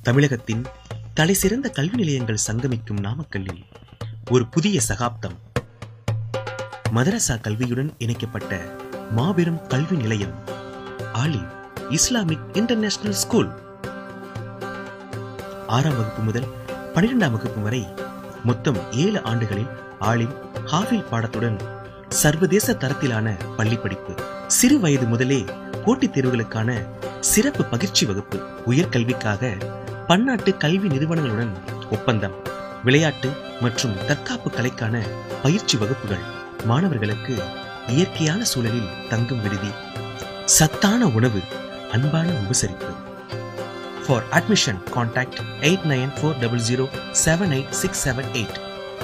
தமிழகத்தின் தலைசிறந்த கல்வி நிலையங்கள் சங்கமிக்கும் நாமக்கல்லில் ஒரு புதிய சகாப்தம் மதரசா கல்வியுடன் இணைக்கப்பட்ட மாபெரும் கல்வி நிலையம் ஆலிம் இஸ்லாமிக் இன்டர்நேஷனல் ஸ்கூல் ஆறாம் வகுப்பு முதல் பனிரெண்டாம் வகுப்பு வரை மொத்தம் ஏழு ஆண்டுகளில் ஆலிம் ஹாஃபில் பாடத்துடன் சர்வதேச தரத்திலான பள்ளி படிப்பு சிறு வயது முதலே போட்டித் தேர்வுகளுக்கான சிறப்பு பயிற்சி வகுப்பு உயர்கல்விக்காக பன்னாட்டு கல்வி நிறுவனங்களுடன் ஒப்பந்தம் விளையாட்டு மற்றும் தற்காப்பு கலைக்கான பயிற்சி வகுப்புகள் மாணவர்களுக்கு இயற்கையான சூழலில் தங்கும் விடுதி சத்தான உணவு அன்பான உபசரிப்பு for admission contact eight nine four double zero seven eight six seven eight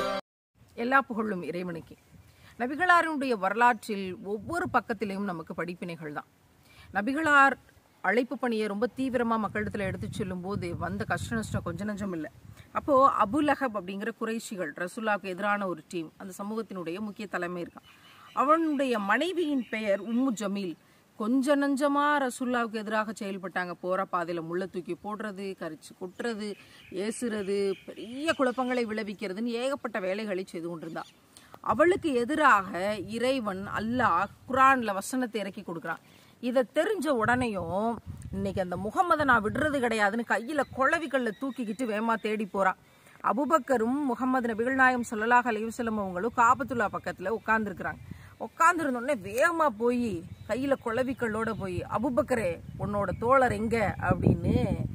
எல்லா புகழும் இறைவனுக்கு நபிகளாருடைய வரலாற்றில் ஒவ்வொரு பக்கத்திலையும் நமக்கு படிப்பினைகள் தான் நபிகளார் அழைப்பு பணியை ரொம்ப தீவிரமாக மக்களிடத்தில் எடுத்து சொல்லும் போது வந்த கஷ்ட நஷ்டம் கொஞ்ச நஞ்சம் இல்லை அப்போ அபுலஹப் அப்படிங்கிற குறைஷிகள் ரசுல்லாவுக்கு எதிரான ஒரு டீம் அந்த சமூகத்தினுடைய முக்கிய தலைமை இருக்கான் அவனுடைய மனைவியின் பெயர் உம்மு ஜமீல் கொஞ்ச நஞ்சமா ரசுல்லாவுக்கு எதிராக செயல்பட்டாங்க போற பாதையில முள்ள தூக்கி போடுறது கரிச்சு கொட்டுறது ஏசுறது பெரிய குழப்பங்களை விளைவிக்கிறதுன்னு ஏகப்பட்ட வேலைகளை செய்து கொண்டிருந்தா அவளுக்கு எதிராக இறைவன் அல்லாஹ் குரான்ல வசனத்தை இறக்கி கொடுக்குறான் இதை தெரிஞ்ச உடனேயும் இன்னைக்கு அந்த முகமதை நான் விடுறது கிடையாதுன்னு கையில குழவிக்கல்ல தூக்கிக்கிட்டு வேமா தேடி போறான் அபுபக்கரும் முகமது நபிகள் நாயம் சொல்லலாஹ் அலைவசலம் அவங்களும் காபத்துல்லா பக்கத்துல உட்கார்ந்துருக்குறாங்க உட்காந்துருந்தோடனே வேகமா போய் கையில குழவிக்கல்லோட போய் அபுபக்கரே உன்னோட தோழர் எங்க அப்படின்னு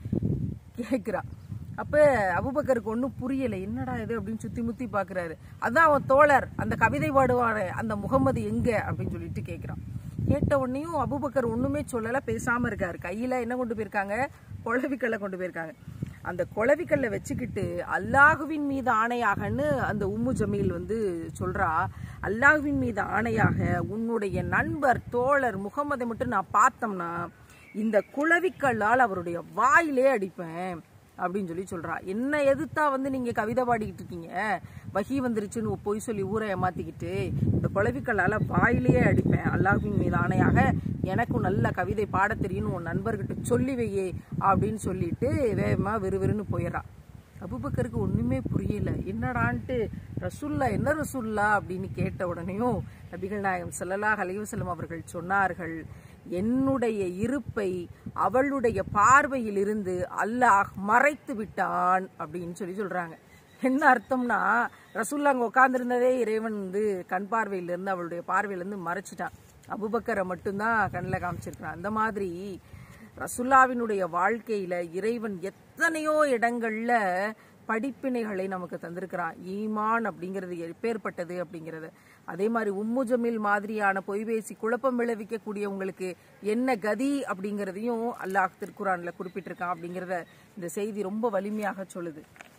கேக்குறா அப்ப அபுபக்கருக்கு ஒன்றும் புரியல என்னடா இது அப்படின்னு சுத்தி முத்தி பாக்குறாரு அதான் அவன் தோழர் அந்த கவிதை பாடுவாரு அந்த முகமது எங்க அப்படின்னு சொல்லிட்டு கேக்குறான் கேட்ட உடனேயும் அபுபக்கர் ஒண்ணுமே சொல்லல பேசாம இருக்காரு கையில என்ன கொண்டு போயிருக்காங்க குழவிக்கல்ல கொண்டு போயிருக்காங்க அந்த குழவிக்கல்ல வச்சுக்கிட்டு அல்லாஹுவின் மீது ஆணையாகன்னு அந்த உம்மு ஜமீல் வந்து சொல்றா அல்லாஹுவின் மீது ஆணையாக உன்னுடைய நண்பர் தோழர் முகமதை மட்டும் நான் பார்த்தோம்னா இந்த குளவிக்கல்லால் அவருடைய வாயிலே அடிப்பேன் அப்படின்னு சொல்லி சொல்றா என்ன எதிர்த்தா வந்து நீங்க கவிதை பாடிக்கிட்டு இருக்கீங்க வகி வந்துருச்சுன்னு போய் சொல்லி ஊரை ஏமாத்திக்கிட்டு இந்த குழவிக்கல்லால வாயிலேயே அடிப்பேன் அல்லாஹின் மீது ஆணையாக எனக்கும் நல்ல கவிதை பாட தெரியும்னு உன் நண்பர்கிட்ட சொல்லி வையே அப்படின்னு சொல்லிட்டு வேகமா விறுவிறுன்னு போயிடறா அபுபக்கருக்கு ஒண்ணுமே புரியல என்னடான்ட்டு ரசுல்லா என்ன ரசுல்லா அப்படின்னு கேட்ட உடனேயும் நபிகள் நாயகம் ஸல்லல்லாஹு அலைஹி வஸல்லம் அவர்கள் சொன்னார்கள் என்னுடைய இருப்பை அவளுடைய பார்வையில் இருந்து அல்லாஹ் மறைத்து விட்டான் அப்படின்னு சொல்லி சொல்றாங்க என்ன அர்த்தம்னா ரசூல்லா அங்க உட்கார்ந்திருந்ததே இறைவன் வந்து கண் பார்வையிலிருந்து அவளுடைய பார்வையிலிருந்து மறைச்சிட்டான் அபுபக்கரை மட்டும்தான் கண்ணில் காமிச்சிருக்கிறான் அந்த மாதிரி ரசுல்லாவினுடைய வாழ்க்கையில இறைவன் எத்தனையோ இடங்கள்ல படிப்பினைகளை நமக்கு தந்திருக்கிறான் ஈமான் அப்படிங்கிறது எப்பேற்பட்டது அப்படிங்கிறது அதே மாதிரி உம்மு ஜமீல் மாதிரியான பொய்பேசி குழப்பம் விளைவிக்கக்கூடியவங்களுக்கு என்ன கதி அப்படிங்கிறதையும் அல்லாஹ் திருக்குறான்ல குறிப்பிட்டிருக்கான் அப்படிங்கிறத இந்த செய்தி ரொம்ப வலிமையாக சொல்லுது